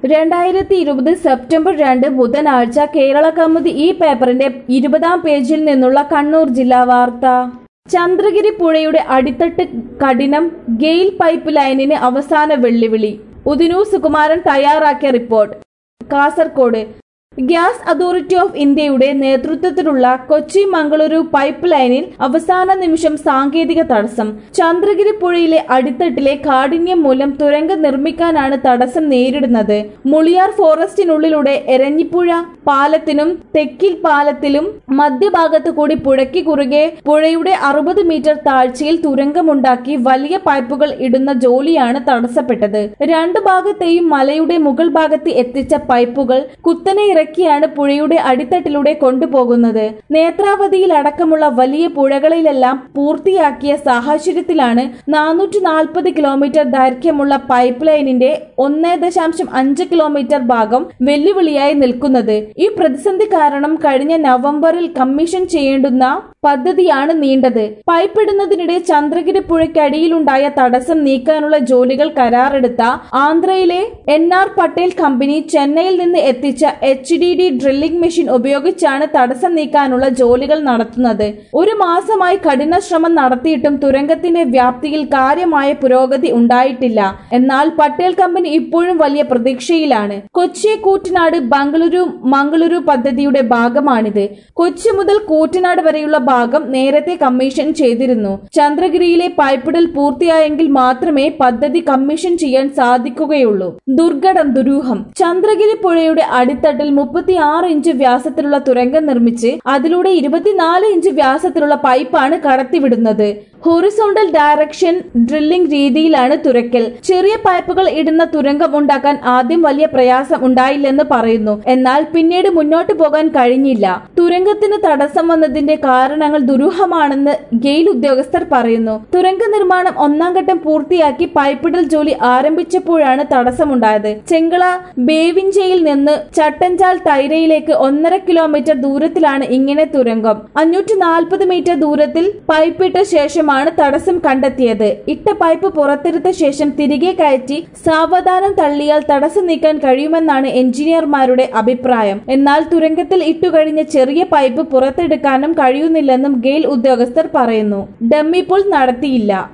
രണ്ടായിരത്തി ഇരുപത് സെപ്റ്റംബർ രണ്ട് ബുധനാഴ്ച കേരള കൗമുദി ഈ പേപ്പറിന്റെ ഇരുപതാം പേജിൽ നിന്നുള്ള കണ്ണൂർ ജില്ലാ വാർത്ത ചന്ദ്രഗിരി പുഴയുടെ അടിത്തട്ട് കഠിനം ഗെയിൽ പൈപ്പ് ലൈനിന് അവസാന വെല്ലുവിളി ഉദിനൂർ സുകുമാരൻ തയ്യാറാക്കിയ report Kasaragod gas authority of ഇന്ത്യയുടെ നേതൃത്വത്തിലുള്ള കൊച്ചി മംഗളൂരു പൈപ്പ് ലൈനിൽ അവസാന നിമിഷം സാങ്കേതിക തടസ്സം ചന്ദ്രഗിരി പുഴയിലെ അടിത്തട്ടിലെ കാഠിന്യം മൂലം തുരങ്കം നിർമ്മിക്കാനാണ് തടസ്സം നേരിടുന്നത് മുളിയാർ ഫോറസ്റ്റിനുള്ളിലൂടെ എരഞ്ഞിപ്പുഴ പാലത്തിനും തെക്കിൽ പാലത്തിലും മധ്യഭാഗത്ത് കൂടി പുഴയ്ക്ക് കുറുകെ പുഴയുടെ അറുപത് മീറ്റർ താഴ്ചയിൽ തുരങ്കമുണ്ടാക്കി വലിയ പൈപ്പുകൾ ഇടുന്ന ജോലിയാണ് തടസ്സപ്പെട്ടത് രണ്ടു ഭാഗത്തെയും മലയുടെ മുകൾ ഭാഗത്ത് എത്തിച്ച പൈപ്പുകൾ കുത്തനെ ഇറക്കിയാണ് പുഴയുടെ അടിത്തട്ടിലൂടെ കൊണ്ടുപോകുന്നത് നേത്രാവതിയിൽ അടക്കമുള്ള വലിയ പുഴകളിലെല്ലാം പൂർത്തിയാക്കിയ സാഹചര്യത്തിലാണ് നാനൂറ്റി നാൽപ്പത് കിലോമീറ്റർ ദൈർഘ്യമുള്ള പൈപ്പ് ലൈനിന്റെ ഒന്നേ ദശാംശം അഞ്ച് കിലോമീറ്റർ ഭാഗം വെല്ലുവിളിയായി നിൽക്കുന്നത് ഈ പ്രതിസന്ധി കാരണം കഴിഞ്ഞ നവംബറിൽ കമ്മീഷൻ ചെയ്യേണ്ടുന്ന പദ്ധതിയാണ് നീണ്ടത് പൈപ്പ് ഇടുന്നതിനിടെ ചന്ദ്രഗിരി പുഴയ്ക്കടിയിലുണ്ടായ തടസ്സം നീക്കാനുള്ള ജോലികൾ കരാറെടുത്ത ആന്ധ്രയിലെ എൻ ആർ പട്ടേൽ കമ്പനി ചെന്നൈയിൽ നിന്ന് എത്തിച്ച H D D drilling machine ഉപയോഗിച്ചാണ് തടസ്സം നീക്കാനുള്ള ജോലികൾ നടത്തുന്നത് ഒരു മാസമായി കഠിന ശ്രമം നടത്തിയിട്ടും തുരങ്കത്തിന്റെ വ്യാപ്തിയിൽ കാര്യമായ പുരോഗതി ഉണ്ടായിട്ടില്ല എന്നാൽ പട്ടേൽ കമ്പനി ഇപ്പോഴും വലിയ പ്രതീക്ഷയിലാണ് കൊച്ചി കൂറ്റനാട് ബംഗളൂരു മംഗളൂരു പദ്ധതിയുടെ ഭാഗമാണിത് കൊച്ചി മുതൽ കൂറ്റനാട് വരെയുള്ള ഭാഗം നേരത്തെ കമ്മീഷൻ ചെയ്തിരുന്നു ചന്ദ്രഗിരിയിലെ പൈപ്പിടൽ പൂർത്തിയായെങ്കിൽ മാത്രമേ പദ്ധതി കമ്മീഷൻ ചെയ്യാൻ സാധിക്കുകയുള്ളൂ ദുർഘടം ദുരൂഹം ചന്ദ്രഗിരി പുഴയുടെ അടിത്തട്ടിൽ മുപ്പത്തി ആറ് ഇഞ്ച് വ്യാസത്തിലുള്ള തുരങ്കം നിർമ്മിച്ച് അതിലൂടെ ഇരുപത്തിനാല് ഇഞ്ച് വ്യാസത്തിലുള്ള പൈപ്പാണ് കടത്തിവിടുന്നത് ഹൊറിസോണ്ടൽ ഡയറക്ഷൻ ഡ്രില്ലിംഗ് രീതിയിലാണ് തുരക്കൽ ചെറിയ പൈപ്പുകൾ ഇടുന്ന തുരങ്കം ഉണ്ടാക്കാൻ ആദ്യം വലിയ പ്രയാസം ഉണ്ടായില്ലെന്ന് പറയുന്നു എന്നാൽ പിന്നീട് മുന്നോട്ട് പോകാൻ കഴിഞ്ഞില്ല തുരങ്കത്തിന് തടസ്സം വന്നതിന്റെ കാരണങ്ങൾ ദുരൂഹമാണെന്ന് ഗെയിൽ ഉദ്യോഗസ്ഥർ പറയുന്നു തുരങ്ക നിർമ്മാണം ഒന്നാം ഘട്ടം പൂർത്തിയാക്കി പൈപ്പിടൽ ജോലി ആരംഭിച്ചപ്പോഴാണ് തടസ്സമുണ്ടായത് ചെങ്കള ബേവിഞ്ചയിൽ നിന്ന് ചട്ടഞ്ചാൽ തൈരയിലേക്ക് ഒന്നര കിലോമീറ്റർ ദൂരത്തിലാണ് ഇങ്ങനെ തുരങ്കം അഞ്ഞൂറ്റി നാൽപ്പത് മീറ്റർ ദൂരത്തിൽ പൈപ്പിട്ട ശേഷമാണ് തടസ്സം കണ്ടെത്തിയത് ഇട്ട പൈപ്പ് പുറത്തെടുത്ത ശേഷം തിരികെ കയറ്റി സാവധാനം തള്ളിയാൽ തടസ്സം നീക്കാൻ കഴിയുമെന്നാണ് എഞ്ചിനീയർമാരുടെ അഭിപ്രായം എന്നാൽ തുരങ്കത്തിൽ ഇട്ടുകഴിഞ്ഞ ചെറിയ പൈപ്പ് പുറത്തെടുക്കാനും കഴിയുന്നില്ലെന്നും ഗെയിൽ ഉദ്യോഗസ്ഥർ പറയുന്നു ഡമ്മി പുൾ നടത്തിയില്ല